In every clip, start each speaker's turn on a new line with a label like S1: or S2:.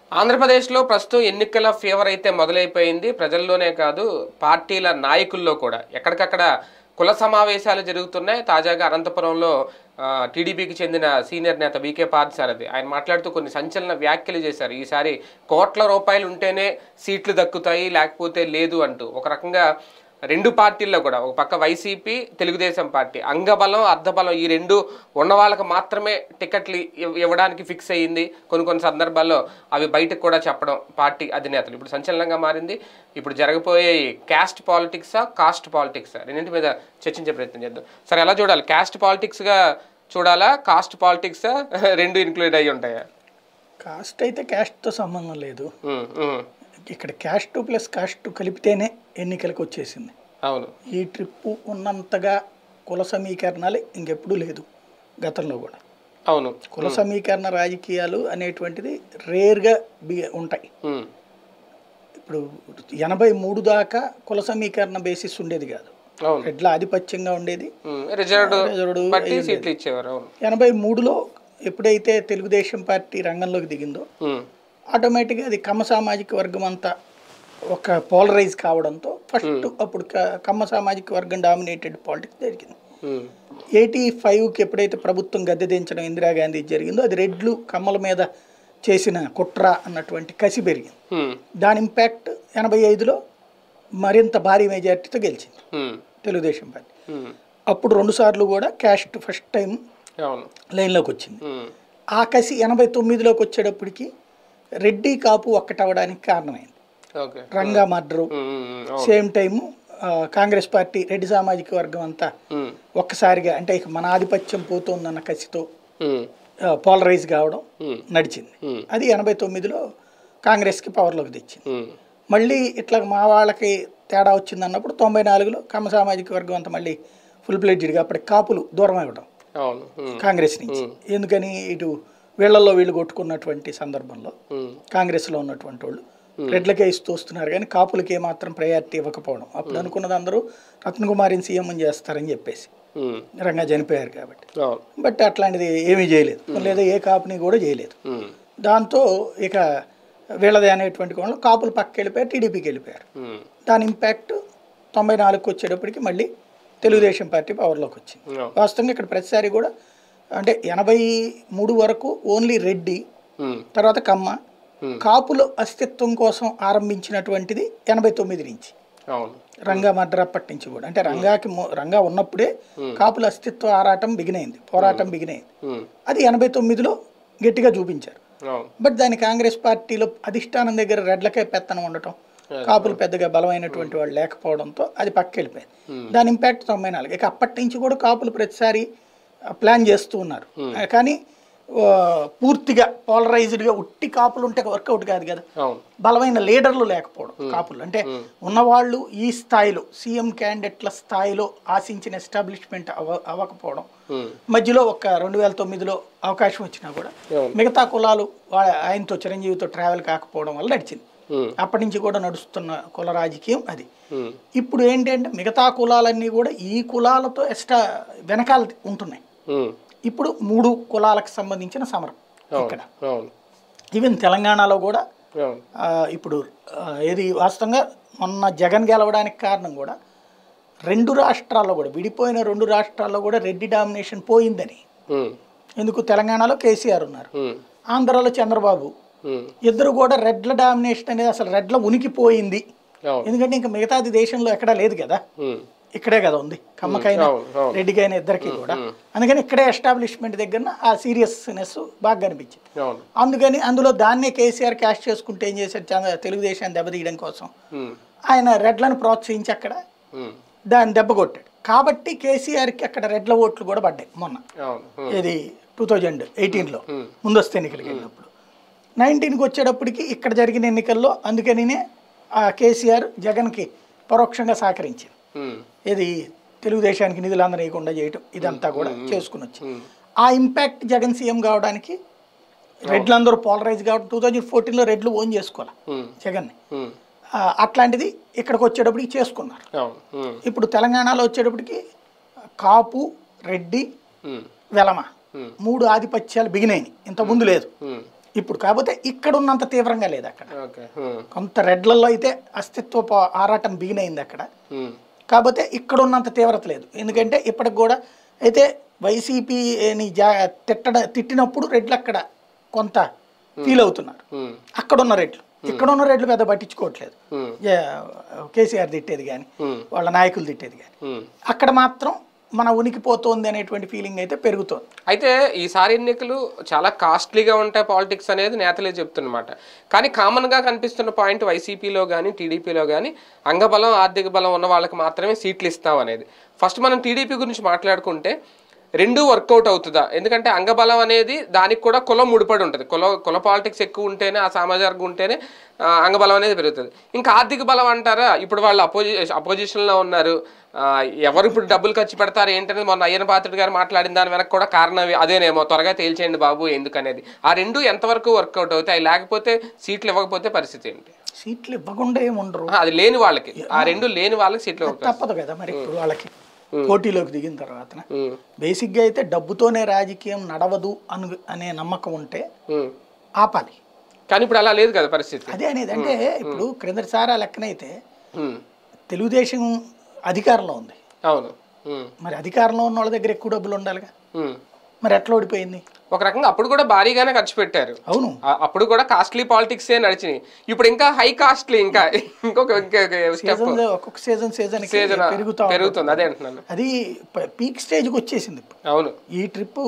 S1: ఆంధ్రప్రదేశ్లో ప్రస్తుతం ఎన్నికల ఫీవర్ అయితే మొదలైపోయింది ప్రజల్లోనే కాదు పార్టీల నాయకుల్లో కూడా ఎక్కడికక్కడ కుల సమావేశాలు జరుగుతున్నాయి తాజాగా అనంతపురంలో ఆ, టీడీపీకి చెందిన సీనియర్ నేత బీకే పార్థసారథి ఆయన మాట్లాడుతూ కొన్ని సంచలన వ్యాఖ్యలు చేశారు ఈసారి కోట్ల రూపాయలు ఉంటేనే సీట్లు దక్కుతాయి లేకపోతే లేదు అంటూ ఒక రకంగా రెండు పార్టీల్లో కూడా ఒక పక్క వైసీపీ తెలుగుదేశం పార్టీ అంగబలం అర్ధబలం ఈ రెండు ఉన్న వాళ్ళకి మాత్రమే టికెట్లు ఇవ్- ఇవ్వడానికి ఫిక్స్ అయ్యింది కొన్ని కొన్ని సందర్భాల్లో అవి బయటకు కూడా చెప్పడం పార్టీ అధినేతలు ఇప్పుడు సంచలనంగా మారింది ఇప్పుడు జరగబోయే క్యాస్ట్ పాలిటిక్సా కాస్ట్ పాలిటిక్సా రెండింటి మీద చర్చించే ప్రయత్నం చేద్దాం సరే ఎలా చూడాలి క్యాస్ట్ పాలిటిక్స్గా చూడాలా కాస్ట్ పాలిటిక్సా రెండు ఇంక్లూడ్ అయ్యి ఉంటాయా
S2: కాస్ట్ అయితే క్యాస్ట్తో సంబంధం లేదు
S1: ఉమ్, ఉమ్.
S2: ఇక్కడ క్యాస్ట్ ప్లస్ కాస్ట్ కలిపితేనే ఎన్నికలకు వచ్చేసింది
S1: అవును
S2: ఈ ట్రిప్పు ఉన్నంతగా కుల సమీకరణాలు ఇంకెప్పుడు లేదు గతంలో కూడా
S1: అవును
S2: కుల సమీకరణ రాజకీయాలు అనేటువంటిది రేర్గా బి ఉంటాయి
S1: ఉమ్,
S2: ఇప్పుడు ఎనభై మూడు దాకా కుల సమీకరణ బేసిస్ ఉండేది కాదు
S1: అవును
S2: రెడ్ల ఆధిపత్యంగా ఉండేది
S1: ఉమ్, రిజర్వ్డ్
S2: రిజర్వ్డ్
S1: బట్టి సీట్లు ఇచ్చేవారు అవును
S2: ఎనభై మూడులో ఎప్పుడైతే తెలుగుదేశం పార్టీ రంగంలోకి దిగిందో
S1: ఉమ్,
S2: ఆటోమేటిక్గా అది కమ్మ సామాజిక వర్గం అంతా ఒక పోలరైజ్ కావడంతో ఫస్ట్ అప్పుడు క- కమ్మ సామాజిక వర్గం డామినేటెడ్ పాలిటిక్స్ జరిగింది
S1: ఉమ్,
S2: ఎయిటీ ఫైవ్కి ఎప్పుడైతే ప్రభుత్వం గద్దె దించడం ఇందిరాగాంధీ జరిగిందో అది రెడ్లు కమ్మల మీద చేసిన కుట్ర అన్నటువంటి కసి పెరిగింది
S1: ఉమ్,
S2: దాని ఇంపాక్ట్ ఎనభై ఐదులో మరింత భారీ మెజార్టీతో గెలిచింది
S1: ఉమ్,
S2: తెలుగుదేశం పార్టీ
S1: ఉమ్,
S2: అప్పుడు రెండుసార్లు కూడా క్యాస్ట్ ఫస్ట్ టైం
S1: అవును
S2: లైన్లోకి వచ్చింది
S1: ఉమ్,
S2: ఆ కసి ఎనభై తొమ్మిదిలోకి వచ్చేటప్పటికి రెడ్డి కాపు ఒక్కటవడానికి కారణమైంది
S1: ఓకే
S2: రంగా మర్డరు
S1: ఉమ్, ఉమ్, ఉమ్, అవును
S2: same time Congress party Reddy సామాజిక వర్గం అంతా
S1: ఉమ్,
S2: ఒక్కసారిగా అంటే ఇక మన ఆధిపత్యం పోతుందన్న కసితో
S1: ఉమ్,
S2: పోలరైజ్ కావడం
S1: ఉమ్,
S2: నడిచింది
S1: ఉమ్,
S2: అది ఎనభై తొమ్మిదిలో కాంగ్రెస్కి పవర్లోకి తెచ్చింది
S1: ఉమ్,
S2: మళ్ళీ ఇట్లా మా వాళ్ళకి తేడా వచ్చింది అన్నప్పుడు తొంభై నాలుగులో కమ్మ సామాజిక వర్గం అంతా మళ్ళీ ఫుల్ ప్లేడ్గా అప్పటికి కాపులు దూరం ఇవ్వడం
S1: అవును ఉమ్,
S2: కాంగ్రెస్ నుంచి ఎందుకని ఇటు వీళ్ళల్లో వీళ్ళు కొట్టుకున్నటువంటి సందర్భంలో
S1: ఉమ్,
S2: కాంగ్రెస్లో ఉన్నటువంటి వాళ్ళు రెడ్లకే ఇస్తూ వస్తున్నారు కానీ కాపులకి ఏమాత్రం ప్రయారిటీ ఇవ్వకపోవడం అప్పుడు అనుకున్నది అందరూ రత్నకుమారిని సీఎం చేస్తారని చెప్పేసి
S1: ఉమ్,
S2: రంగా చనిపోయారు కాబట్టి
S1: అవును
S2: బట్ అట్లాంటిది ఏమీ చేయలేదు లేదా ఏ కాపుని కూడా చేయలేదు
S1: ఉమ్,
S2: దాంతో ఇక వీళ్ళది అనేటువంటి వాళ్ళు కాపులు పక్కకి వెళ్ళిపోయారు టీడీపీకి వెళ్ళిపోయారు
S1: ఉమ్,
S2: దాని ఇంపాక్ట్ తొంభై నాలుగుకి వచ్చేటప్పటికి మళ్ళీ తెలుగుదేశం పార్టీ పవర్లోకి వచ్చింది
S1: అవును
S2: వాస్తవంగా ఇక్కడ ప్రతిసారి కూడా అంటే ఎనభై మూడు వరకు ఓన్లీ రెడ్డి
S1: ఉమ్,
S2: తర్వాత కమ్మ
S1: Hmm.
S2: కాపుల అస్తిత్వం కోసం ఆరంభించినటువంటిది ఎనభై తొమ్మిది నుంచి
S1: అవును
S2: రంగా మర్డర్ అప్పటి నుంచి కూడా అంటే రంగాకి మొ- రంగా ఉన్నప్పుడే కాపుల అస్తిత్వ ఆరాటం బిగినైంది పోరాటం బిగినైంది
S1: ఉమ్,
S2: అది ఎనభై తొమ్మిదిలో గట్టిగా చూపించారు
S1: అవును
S2: బట్ దాని కాంగ్రెస్ పార్టీలో అధిష్టానం దగ్గర రెడ్లకే పెత్తనం ఉండటం కాపులు పెద్దగా బలమైనటువంటి వాళ్ళు లేకపోవడంతో అది పక్క వెళ్ళిపోయింది దాని ఇంపాక్ట్ తొంభై నాలుగు ఇక అప్పటి నుంచి కూడా కాపులు ప్రతిసారి ఆ, ప్లాన్ చేస్తూ ఉన్నారు ఆ, కానీ ఆ, పూర్తిగా పోలరైజ్డ్గా ఉట్టి కాపులు ఉంటే వర్కౌట్ కాదు కదా
S1: అవును
S2: బలమైన లీడర్లు లేకపోవడం కాపులు అంటే ఉన్నవాళ్ళు ఈ స్థాయిలో సీఎం క్యాండిడేట్ల స్థాయిలో ఆశించిన ఎస్టాబ్లిష్మెంట్ అవ అవ్వకపోవడం
S1: ఉమ్,
S2: మధ్యలో ఒక రెండు వేల తొమ్మిదిలో అవకాశం వచ్చినా కూడా
S1: అవును
S2: మిగతా కులాలు వా- ఆయనతో చిరంజీవితో ట్రావెల్ కాకపోవడం వల్ల నడిచింది
S1: ఉమ్,
S2: అప్పటి నుంచి కూడా నడుస్తున్న కుల రాజకీయం అది
S1: ఉమ్,
S2: ఇప్పుడు ఏంటంటే మిగతా కులాలన్నీ కూడా ఈ కులాలతో ఎక్స్ట్రా వెనకాల ఉంటున్నాయి
S1: ఉమ్,
S2: ఇప్పుడు మూడు కులాలకు సంబంధించిన సమరం ఇక్కడ
S1: అవును
S2: ఈవెన్ తెలంగాణలో కూడా
S1: అవును
S2: ఆ, ఇప్పుడు ఆ, ఏది వాస్తవంగా మొన్న జగన్ గెలవడానికి కారణం కూడా రెండు రాష్ట్రాల్లో కూడా విడిపోయిన రెండు రాష్ట్రాల్లో కూడా రెడ్డి డామినేషన్ పోయిందని
S1: ఉమ్,
S2: ఎందుకు తెలంగాణలో కేసీఆర్ ఉన్నారు
S1: ఉమ్,
S2: ఆంధ్రాలో చంద్రబాబు
S1: ఉమ్,
S2: ఇద్దరు కూడా రెడ్ల డామినేషన్ అనేది అసలు రెడ్ల ఉనికి పోయింది
S1: అవును
S2: ఎందుకంటే ఇంకా మిగతాది దేశంలో ఎక్కడా లేదు కదా
S1: ఉమ్,
S2: ఇక్కడే కదా ఉంది కమ్మకైనా
S1: అవును అవును
S2: రెడ్డికైనా ఇద్దరికి కూడా అందుకని ఇక్కడే ఎస్టాబ్లిష్మెంట్ దగ్గర ఆ సీరియస్నెస్ బాగా కనిపించింది
S1: అవును
S2: అందుకని అందులో దాన్నే కేసీఆర్ క్యాష్ చేసుకుంటే ఏం చేశారు చంద్ర- తెలుగుదేశాన్ని దెబ్బతీయడం కోసం
S1: ఉమ్,
S2: ఆయన రెడ్లను ప్రోత్సహించి అక్కడ
S1: ఉమ్,
S2: దాన్ని దెబ్బ కొట్టాడు కాబట్టి కేసీఆర్కి అక్కడ రెడ్ల ఓట్లు కూడా పడ్డాయి మొన్న
S1: అవును ఉమ్,
S2: ఇది టూ థౌజండ్ ఎయిటీన్లో
S1: Hmm.
S2: ముందస్తు ఎన్నికలకి వెళ్ళినప్పుడు నైన్టీన్కి వచ్చేటప్పటికి ఇక్కడ జరిగిన ఎన్నికల్లో అందుకనినే ఆ కేసీఆర్ జగన్కి పరోక్షంగా సహకరించింది
S1: ఉమ్,
S2: ఇది తెలుగుదేశానికి నిధులు అందనీయకుండా చేయటం ఇదంతా కూడా చేసుకుని వచ్చింది
S1: ఉమ్,
S2: ఆ ఇంపాక్ట్ జగన్ సీఎం కావడానికి రెడ్లందరూ పోలరైజ్ కావడం టూ థౌజండ్ ఫోర్టీన్లో రెడ్లు ఓన్ చేసుకోవాలి
S1: ఉమ్,
S2: జగన్ని
S1: ఉమ్,
S2: ఆ, అట్లాంటిది ఇక్కడికి వచ్చేటప్పటికి చేసుకున్నారు
S1: అవును ఉమ్,
S2: ఇప్పుడు తెలంగాణలో వచ్చేటప్పటికి కాపు రెడ్డి
S1: ఉమ్,
S2: వెలమ
S1: ఉమ్,
S2: మూడు ఆధిపత్యాలు బిగినాయి ఇంత ముందు లేదు
S1: ఉమ్,
S2: ఇప్పుడు కాకపోతే ఇక్కడ ఉన్నంత తీవ్రంగా లేదు అక్కడ
S1: ఓకే ఉమ్,
S2: కొంత రెడ్లలో అయితే అస్తిత్వ పో- ఆరాటం బిగిన్ అయింది అక్కడ
S1: ఉమ్,
S2: కాకపోతే ఇక్కడ ఉన్నంత తీవ్రత లేదు ఎందుకంటే ఇప్పటికి కూడా అయితే వైసీపీని జా తిట్టడ తిట్టినప్పుడు రెడ్లు అక్కడ కొంత ఫీల్ అవుతున్నారు
S1: ఉమ్,
S2: అక్కడ ఉన్న రెడ్లు ఇక్కడ ఉన్న రెడ్లు పెద్ద పట్టించుకోవట్లేదు
S1: ఉమ్,
S2: ఏ- కేసీఆర్ తిట్టేది కానీ
S1: ఉమ్,
S2: వాళ్ళ నాయకులు తిట్టేది కానీ
S1: ఉమ్.
S2: అక్కడ మాత్రం మన ఉనికి పోతోంది అనేటువంటి ఫీలింగ్ అయితే పెరుగుతోంది
S1: అయితే ఈసారి ఎన్నికలు చాలా కాస్ట్లీగా ఉంటాయి పాలిటిక్స్ అనేది నేతలే చెప్తున్నమాట కానీ కామన్గా కనిపిస్తున్న పాయింట్ వైసీపీలో కానీ టీడీపీలో కానీ అంగబలం ఆర్థిక బలం ఉన్న వాళ్ళకి మాత్రమే సీట్లు ఇస్తాం అనేది ఫస్ట్ మనం టీడీపీ గురించి మాట్లాడుకుంటే రెండు వర్కౌట్ అవుతుందా ఎందుకంటే అంగబలం అనేది దానికి కూడా కులం ముడిపడి ఉంటుంది కుల కుల పాలిటిక్స్ ఎక్కువ ఉంటేనే ఆ సామాజిక వర్గం ఉంటేనే ఆ, అంగబలం అనేది పెరుగుతుంది ఇంకా ఆర్థిక బలం అంటారా ఇప్పుడు వాళ్ళు అపోజి అపోజిషన్లో ఉన్నారు ఆ, ఎవరు ఇప్పుడు డబ్బులు ఖర్చు పెడతారు ఏంటనేది మొన్న అయ్యన పాత్రుడు గారు మాట్లాడిన దాని వెనక కూడా కారణం అదేనేమో త్వరగా తేల్చేయండి బాబు ఎందుకనేది ఆ రెండు ఎంతవరకు వర్కౌట్ అవుతాయి లేకపోతే సీట్లు ఇవ్వకపోతే పరిస్థితి ఏంటి
S2: సీట్లు ఇవ్వకుండా ఏముండరు
S1: ఆ, అది లేని వాళ్ళకి ఆ రెండు లేని వాళ్ళకి సీట్లు ఇవ్వకపోతే
S2: తప్పదు కదా మరి ఇప్పుడు వాళ్ళకి పోటీలోకి దిగిన తర్వాత
S1: ఉమ్,
S2: బేసిక్గా అయితే డబ్బుతోనే రాజకీయం నడవదు అను అనే నమ్మకం ఉంటే
S1: ఉమ్.
S2: ఆపాలి
S1: కానీ ఇప్పుడు అలా లేదు కదా పరిస్థితి
S2: అదే అనేది అంటే ఇప్పుడు క్రిందటిసారి ఆ లెక్కనైతే
S1: ఉమ్,
S2: తెలుగుదేశం అధికారంలో ఉంది
S1: అవును ఉమ్,
S2: మరి అధికారంలో ఉన్న వాళ్ళ దగ్గర ఎక్కువ డబ్బులు ఉండాలిగా
S1: ఉమ్.
S2: మరి ఎట్లా ఓడిపోయింది
S1: ఒక రకంగా అప్పుడు కూడా భారీగానే ఖర్చు పెట్టారు
S2: అవును
S1: ఆ- అప్పుడు కూడా కాస్ట్లీ పాలిటిక్స్ ఏ నడిచినాయి ఇప్పుడు ఇంకా హై కాస్ట్లీ ఇంకా ఇంకొక స్టెప్
S2: సీజన్ ఒక్కొక్క సీజన్ సీజన్
S1: సీజన్
S2: పెరుగుతా ఉంటుంది.
S1: పెరుగుతుంది అదే అంటున్నాను
S2: అది పీక్ స్టేజ్కి వచ్చేసింది ఇప్పుడు
S1: అవును
S2: ఈ ట్రిప్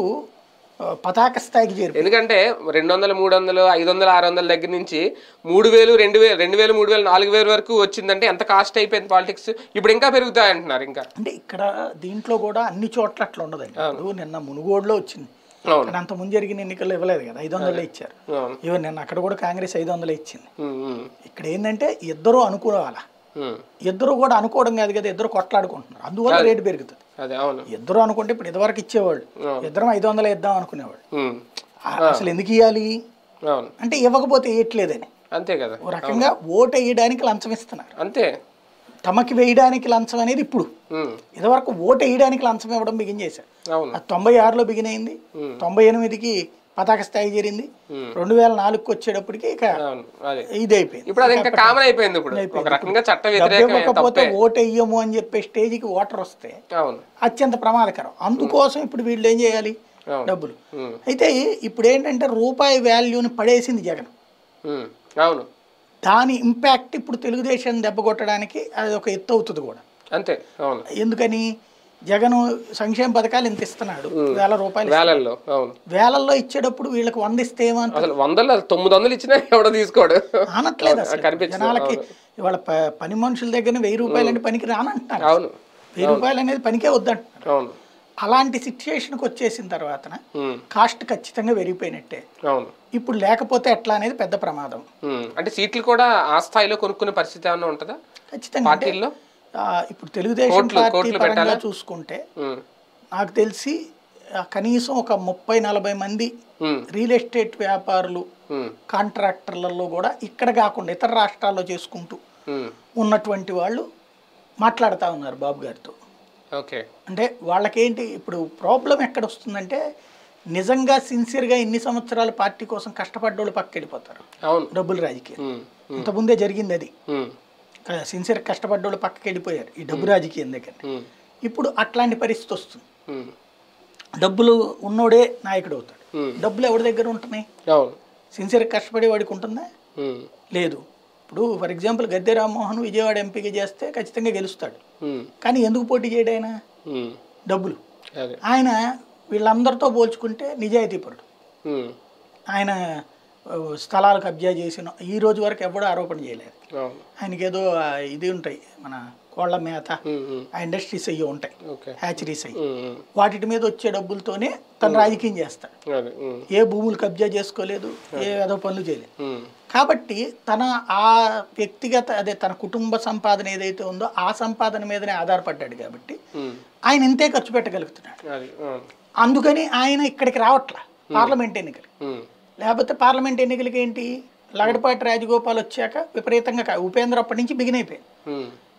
S2: పతాక స్థాయికి చేరి
S1: ఎందుకంటే రెండు వందలు మూడు వందలు ఐదు వందలు ఆరు వందల దగ్గర నుంచి మూడు వేలు రెండు వేలు రెండు వేలు మూడు వేలు నాలుగు వేలు వరకు వచ్చిందంటే ఎంత కాస్ట్ అయిపోయింది పాలిటిక్స్ ఇప్పుడు ఇంకా పెరుగుతాయి అంటున్నారు ఇంకా
S2: అంటే ఇక్కడ దీంట్లో కూడా అన్ని చోట్ల అట్లా ఉండదండి ఇప్పుడు నిన్న మునుగోడులో వచ్చింది
S1: అవును
S2: కానీ అంత ముందు జరిగిన ఎన్నికల్లో ఇవ్వలేదు కదా ఐదు వందలే ఇచ్చారు
S1: అవును
S2: ఈవెన్ నిన్న అక్కడ కూడా కాంగ్రెస్ ఐదు వందలే ఇచ్చింది
S1: ఉమ్, ఉమ్,
S2: ఇక్కడ ఏంటంటే ఇద్దరు అనుకోవాలా
S1: ఉమ్.
S2: ఇద్దరు కూడా అనుకోవడం కాదు కదా ఇద్దరు కొట్లాడుకుంటున్నారు అందువల్ల రేటు పెరుగుతుంది
S1: అదే అవును
S2: ఇద్దరు అనుకుంటే ఇప్పుడు ఇదివరకు ఇచ్చేవాళ్ళు ఇద్దరం ఐదు వందలు ఇద్దాం అనుకునేవాళ్ళు
S1: ఉమ్,
S2: ఆ- అసలు ఎందుకు ఇవ్వాలి
S1: అవును
S2: అంటే ఇవ్వకపోతే ఇవ్వట్లేదని
S1: అంతే కదా
S2: ఓ రకంగా ఓటు వేయడానికి లంచం ఇస్తున్నారు
S1: అంతే
S2: తమకి వేయడానికి లంచం అనేది ఇప్పుడు
S1: ఉమ్,
S2: ఇదివరకు ఓటు వేయడానికి లంచం ఇవ్వడం బిగిన్ చేశారు
S1: అవును
S2: అది తొంభై ఆరులో బిగిన్ అయింది తొంభై ఎనిమిదికి పతాక స్థాయి చేరింది రెండు వేల నాలుగుకి వచ్చేటప్పటికి ఇక
S1: అవును అదే
S2: ఇది అయిపోయింది
S1: ఇప్పుడు అది ఇంకా కామన్ అయిపోయింది ఇప్పుడు ఒక రకంగా చట్ట
S2: డబ్బు
S1: వ్యతిరేకమే
S2: ఇవ్వకపోతే
S1: తప్పే
S2: ఓటు వేయము అని చెప్పే స్టేజ్కి ఓటర్ వస్తే
S1: అవును
S2: అత్యంత ప్రమాదకరం అందుకోసం ఇప్పుడు వీళ్ళు ఏం చేయాలి
S1: అవును.
S2: డబ్బులు
S1: ఉమ్,
S2: అయితే ఇప్పుడు ఏంటంటే రూపాయి వాల్యూని పడేసింది జగన్
S1: ఉమ్, అవును
S2: దాని ఇంపాక్ట్ ఇప్పుడు తెలుగుదేశం దెబ్బ కొట్టడానికి అది ఒక ఎత్తు అవుతుంది కూడా
S1: అంతే అవును
S2: ఎందుకని జగన్ సంక్షేమ పథకాలు ఇంత ఇస్తున్నాడు వేల రూపాయలు ఇస్తున్నాడు.
S1: వేలల్లో అవును
S2: వేలల్లో ఇచ్చేటప్పుడు వీళ్ళకి వంద ఇస్తే ఏమంటారు
S1: అసలు వందలు తొమ్మిది వందలు ఇచ్చినా ఎవడో తీసుకోడు
S2: అనట్లేదు అసలు
S1: కనిపించదు
S2: జనాలకి ఇవాళ ప- పని మనుషుల దగ్గర వెయ్యి రూపాయలు అంటే పనికి రానంటున్నారు
S1: అవును
S2: వెయ్యి రూపాయలు అనేది పనికే వద్దంటున్నారు
S1: అవును
S2: అలాంటి సిచ్యుయేషన్కి వచ్చేసిన తర్వాత
S1: ఉమ్,
S2: కాస్ట్ ఖచ్చితంగా పెరిగిపోయినట్టే
S1: అవును
S2: ఇప్పుడు లేకపోతే ఎట్లా అనేది పెద్ద ప్రమాదం
S1: ఉమ్, అంటే సీట్లు కూడా ఆ స్థాయిలో కొనుక్కునే పరిస్థితి ఏమన్నా ఉంటుందా
S2: ఖచ్చితంగా అంటే
S1: పార్టీల్లో
S2: ఆ, ఇప్పుడు తెలుగుదేశం
S1: కోట్లు-
S2: పార్టీ
S1: కోట్లు
S2: పరంగా
S1: పెట్టాలా?
S2: చూసుకుంటే
S1: ఉమ్,
S2: నాకు తెలిసి ఆ, కనీసం ఒక ముప్పై నలభై మంది
S1: ఉమ్,
S2: రియల్ ఎస్టేట్ వ్యాపారులు
S1: ఉమ్,
S2: కాంట్రాక్టర్లలో కూడా ఇక్కడ కాకుండా ఇతర రాష్ట్రాల్లో చేసుకుంటూ
S1: ఉమ్,
S2: ఉన్నటువంటి వాళ్ళు మాట్లాడుతూ ఉన్నారు బాబు గారితో
S1: ఓకే
S2: అంటే వాళ్ళకేంటి ఇప్పుడు ప్రాబ్లం ఎక్కడ వస్తుందంటే నిజంగా సిన్సియర్గా ఇన్ని సంవత్సరాలు పార్టీ కోసం కష్టపడ్డోళ్ళు పక్కకి వెళ్ళిపోతారు
S1: అవును
S2: డబ్బులు రాజకీయం
S1: ఉమ్, ఉమ్,
S2: ఇంతకుముందే జరిగింది అది
S1: ఉమ్,
S2: సిన్సియర్ కష్టపడ్డోళ్ళు పక్కకి వెళ్ళిపోయారు ఈ డబ్బు రాజకీయం దగ్గర
S1: ఉమ్,
S2: ఇప్పుడు అట్లాంటి పరిస్థితి వస్తుంది
S1: ఉమ్,
S2: డబ్బులు ఉన్నోడే నాయకుడు అవుతాడు
S1: ఉమ్,
S2: డబ్బులు ఎవరి దగ్గర ఉంటున్నాయి
S1: అవును
S2: సిన్సియర్ కష్టపడే వాడికి ఉంటుందా
S1: ఉమ్,
S2: లేదు ఇప్పుడు ఫర్ ఎగ్జాంపుల్ గద్దె రామ్మోహన్ విజయవాడ ఎంపీగా చేస్తే ఖచ్చితంగా గెలుస్తాడు
S1: ఉమ్,
S2: కానీ ఎందుకు పోటీ చేయడు ఆయన
S1: ఉమ్,
S2: డబ్బులు
S1: అదే
S2: ఆయన వీళ్ళందరితో పోల్చుకుంటే నిజాయితీపరుడు
S1: ఉమ్,
S2: ఆయన ఆ, స్థలాలు కబ్జా చేసిన ఈ రోజు వరకు ఎవడూ ఆరోపణ చేయలేదు
S1: అవును
S2: ఆయనకి ఏదో ఆ, ఇది ఉంటాయి మన కోళ్ళ మేత
S1: ఉమ్, ఉమ్,
S2: ఆ ఇండస్ట్రీస్ అయ్యి ఉంటాయి
S1: ఓకే
S2: హ్యాచరీస్ అయ్యి
S1: ఉమ్, ఉమ్,
S2: వాటి మీద వచ్చే డబ్బులతోనే తను రాజకీయం చేస్తాడు
S1: అదే ఉమ్,
S2: ఏ భూములు కబ్జా చేసుకోలేదు ఏ ఏదో పనులు చేయలేదు
S1: ఉమ్,
S2: కాబట్టి తన ఆ వ్యక్తిగత అదే తన కుటుంబ సంపాదన ఏదైతే ఉందో ఆ సంపాదన మీదనే ఆధారపడ్డాడు కాబట్టి
S1: ఉమ్,
S2: ఆయన ఇంతే ఖర్చు పెట్టగలుగుతున్నాడు
S1: అది అవును
S2: అందుకని ఆయన ఇక్కడికి రావట్లా పార్లమెంట్ ఎన్నికలు
S1: ఉమ్,
S2: లేకపోతే పార్లమెంట్ ఎన్నికలకి ఏంటి లగడపాటి రాజగోపాల్ వచ్చాక విపరీతంగా కా- ఉపేంద్ర అప్పటి నుంచి బిగిన్ అయిపోయింది
S1: ఉమ్,